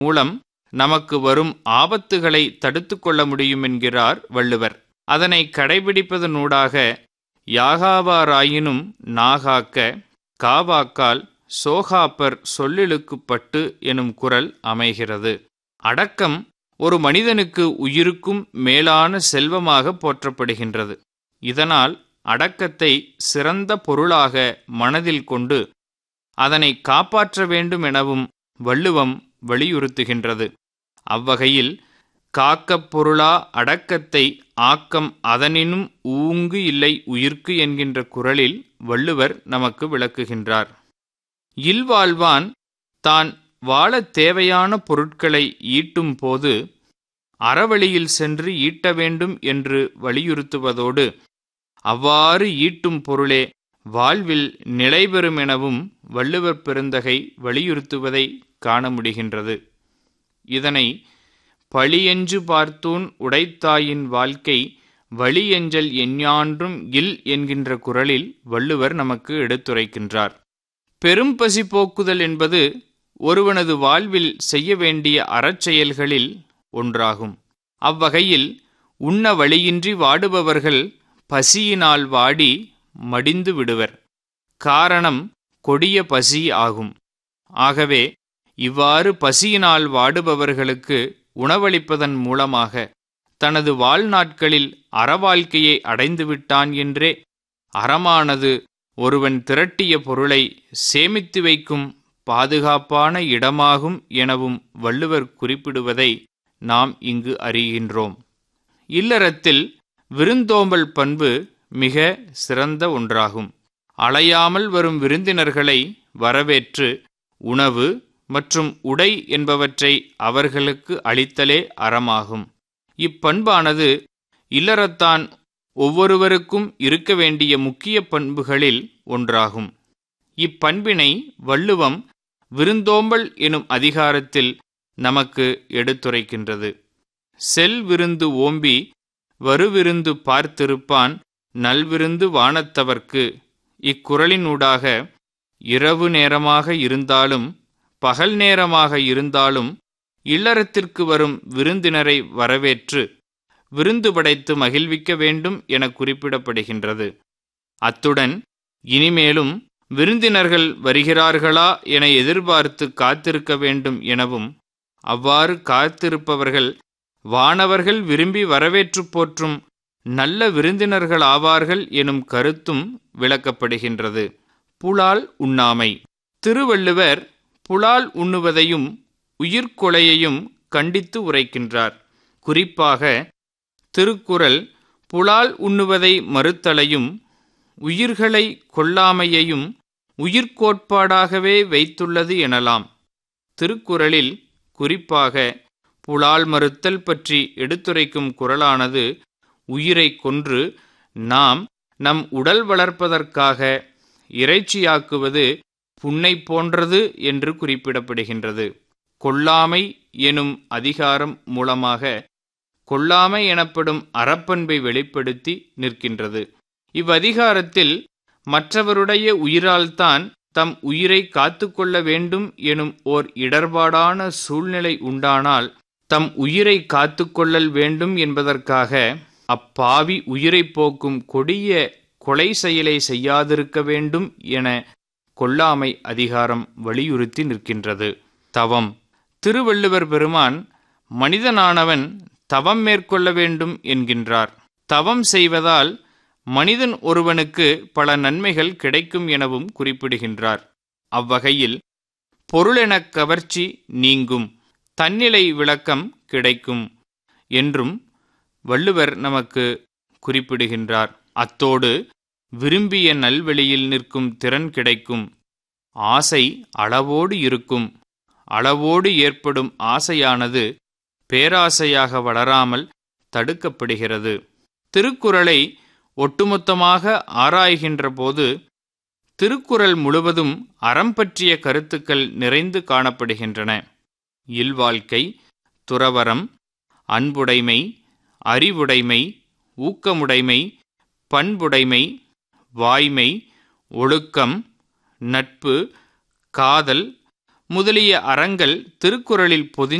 மூலம் நமக்கு வரும் ஆபத்துகளை தடுத்து கொள்ள முடியும் என்கிறார் வள்ளுவர் அதனை கடைபிடிப்பதனூடாக யாகாவாராயினும் நாகாக்க காவாக்கால் சோகாப்பர் சொல்லிழுக்குப்பட்டு எனும் குரல் அமைகிறது அடக்கம் ஒரு மனிதனுக்கு உயிருக்கும் மேலான செல்வமாக போற்றப்படுகின்றது இதனால் அடக்கத்தை சிறந்த பொருளாக மனதில் கொண்டு அதனை காப்பாற்ற வேண்டும் எனவும் வள்ளுவம் வலியுறுத்துகின்றது அவ்வகையில் காக்கப் பொருளா அடக்கத்தை ஆக்கம் அதனினும் ஊங்கு இல்லை உயிர்க்கு என்கின்ற குரலில் வள்ளுவர் நமக்கு விளக்குகின்றார் இல்வாழ்வான் தான் வாழத் தேவையான பொருட்களை ஈட்டும் போது அறவழியில் சென்று ஈட்ட வேண்டும் என்று வலியுறுத்துவதோடு அவ்வாறு ஈட்டும் பொருளே வாழ்வில் நிலைபெறும் எனவும் வள்ளுவர் பெருந்தகை வலியுறுத்துவதை காண முடிகின்றது இதனை பழியென்று பார்த்தூன் உடைத்தாயின் வாழ்க்கை வழியெஞ்சல் எஞ்ஞான்றும் இல் என்கின்ற குரலில் வள்ளுவர் நமக்கு எடுத்துரைக்கின்றார் பெரும் பசி போக்குதல் என்பது ஒருவனது வாழ்வில் செய்ய வேண்டிய அறச்செயல்களில் ஒன்றாகும் அவ்வகையில் உண்ண வழியின்றி வாடுபவர்கள் பசியினால் வாடி மடிந்து விடுவர் காரணம் கொடிய பசி ஆகும் ஆகவே இவ்வாறு பசியினால் வாடுபவர்களுக்கு உணவளிப்பதன் மூலமாக தனது வாழ்நாட்களில் அறவாழ்க்கையை அடைந்துவிட்டான் என்றே அறமானது ஒருவன் திரட்டிய பொருளை சேமித்து வைக்கும் பாதுகாப்பான இடமாகும் எனவும் வள்ளுவர் குறிப்பிடுவதை நாம் இங்கு அறிகின்றோம் இல்லறத்தில் விருந்தோம்பல் பண்பு மிக சிறந்த ஒன்றாகும் அலையாமல் வரும் விருந்தினர்களை வரவேற்று உணவு மற்றும் உடை என்பவற்றை அவர்களுக்கு அளித்தலே அறமாகும் இப்பண்பானது இல்லறத்தான் ஒவ்வொருவருக்கும் இருக்க வேண்டிய முக்கிய பண்புகளில் ஒன்றாகும் இப்பண்பினை வள்ளுவம் விருந்தோம்பல் எனும் அதிகாரத்தில் நமக்கு எடுத்துரைக்கின்றது செல் விருந்து ஓம்பி வருவிருந்து பார்த்திருப்பான் நல்விருந்து வானத்தவர்க்கு இக்குறளினூடாக இரவு நேரமாக இருந்தாலும் பகல் நேரமாக இருந்தாலும் இல்லறத்திற்கு வரும் விருந்தினரை வரவேற்று விருந்து படைத்து மகிழ்விக்க வேண்டும் என குறிப்பிடப்படுகின்றது அத்துடன் இனிமேலும் விருந்தினர்கள் வருகிறார்களா என எதிர்பார்த்து காத்திருக்க வேண்டும் எனவும் அவ்வாறு காத்திருப்பவர்கள் வானவர்கள் விரும்பி வரவேற்று போற்றும் நல்ல விருந்தினர்கள் ஆவார்கள் எனும் கருத்தும் விளக்கப்படுகின்றது புலால் உண்ணாமை திருவள்ளுவர் புலால் உண்ணுவதையும் உயிர்கொலையையும் கண்டித்து உரைக்கின்றார் குறிப்பாக திருக்குறள் புலால் உண்ணுவதை மறுத்தலையும் உயிர்களை கொல்லாமையையும் உயிர்கோட்பாடாகவே வைத்துள்ளது எனலாம் திருக்குறளில் குறிப்பாக புலால் மறுத்தல் பற்றி எடுத்துரைக்கும் குரலானது உயிரை கொன்று நாம் நம் உடல் வளர்ப்பதற்காக இறைச்சியாக்குவது புண்ணை போன்றது என்று குறிப்பிடப்படுகின்றது கொல்லாமை எனும் அதிகாரம் மூலமாக கொல்லாமை எனப்படும் அறப்பண்பை வெளிப்படுத்தி நிற்கின்றது இவ்வதிகாரத்தில் மற்றவருடைய உயிரால்தான் தம் உயிரை காத்துக்கொள்ள வேண்டும் எனும் ஓர் இடர்பாடான சூழ்நிலை உண்டானால் தம் உயிரை காத்துக்கொள்ளல் வேண்டும் என்பதற்காக அப்பாவி உயிரை போக்கும் கொடிய கொலை செயலை செய்யாதிருக்க வேண்டும் என கொல்லாமை அதிகாரம் வலியுறுத்தி நிற்கின்றது தவம் திருவள்ளுவர் பெருமான் மனிதனானவன் தவம் மேற்கொள்ள வேண்டும் என்கின்றார் தவம் செய்வதால் மனிதன் ஒருவனுக்கு பல நன்மைகள் கிடைக்கும் எனவும் குறிப்பிடுகின்றார் அவ்வகையில் பொருளெனக் கவர்ச்சி நீங்கும் தன்னிலை விளக்கம் கிடைக்கும் என்றும் வள்ளுவர் நமக்கு குறிப்பிடுகின்றார் அத்தோடு விரும்பிய நல்வெளியில் நிற்கும் திறன் கிடைக்கும் ஆசை அளவோடு இருக்கும் அளவோடு ஏற்படும் ஆசையானது பேராசையாக வளராமல் தடுக்கப்படுகிறது திருக்குறளை ஒட்டுமொத்தமாக ஆராய்கின்ற போது திருக்குறள் முழுவதும் அறம் பற்றிய கருத்துக்கள் நிறைந்து காணப்படுகின்றன இல்வாழ்க்கை துறவரம் அன்புடைமை அறிவுடைமை ஊக்கமுடைமை பண்புடைமை வாய்மை ஒழுக்கம் நட்பு காதல் முதலிய அறங்கள் திருக்குறளில் பொதி